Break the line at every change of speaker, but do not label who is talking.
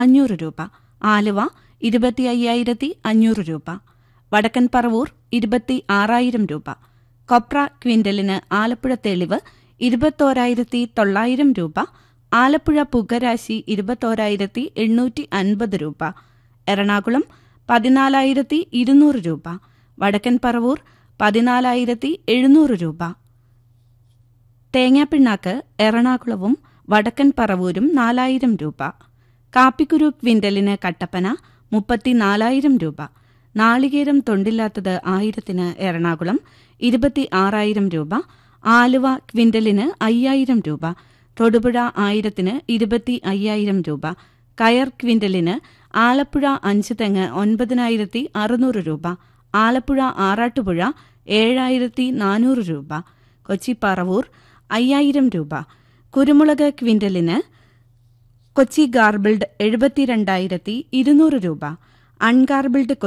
അഞ്ഞൂറ് രൂപ ആലുവ ഇരുപത്തി അയ്യായിരത്തി അഞ്ഞൂറ് രൂപ വടക്കൻ പറവൂർ ഇരുപത്തി ആറായിരം രൂപ കൊപ്ര ക്വിന്റലിന് ആലപ്പുഴ തെളിവ് ഇരുപത്തോരായിരത്തി തൊള്ളായിരം രൂപ ആലപ്പുഴ പുകരാശി ഇരുപത്തോരായിരത്തി എണ്ണൂറ്റി അൻപത് രൂപ എറണാകുളം പതിനാലായിരത്തി ഇരുന്നൂറ് രൂപ വടക്കൻ പറവൂർ പതിനാലായിരത്തി എഴുന്നൂറ് രൂപ തേങ്ങാപ്പിണ്ണാക്ക് എറണാകുളവും വടക്കൻ പറവൂരും നാലായിരം രൂപ കാപ്പിക്കുരു ക്വിന്റലിന് കട്ടപ്പന മുപ്പത്തിനാലായിരം രൂപ നാളികേരം തൊണ്ടില്ലാത്തത് ആയിരത്തിന് എറണാകുളം ഇരുപത്തി ആറായിരം രൂപ ആലുവ ക്വിന്റലിന് അയ്യായിരം രൂപ തൊടുപുഴ ആയിരത്തിന് ഇരുപത്തി അയ്യായിരം രൂപ കയർ ക്വിന്റലിന് ആലപ്പുഴ അഞ്ച് തെങ്ങ് ഒൻപതിനായിരത്തി അറുന്നൂറ് രൂപ ആലപ്പുഴ ആറാട്ടുപുഴ ഏഴായിരത്തി നാനൂറ് രൂപ കൊച്ചി പറവൂർ അയ്യായിരം രൂപ കുരുമുളക് ക്വിന്റലിന് കൊച്ചി ഗാർബിൾഡ് എഴുപത്തിരണ്ടായിരത്തി ഇരുന്നൂറ് രൂപ അൺഗാർബിൾഡ്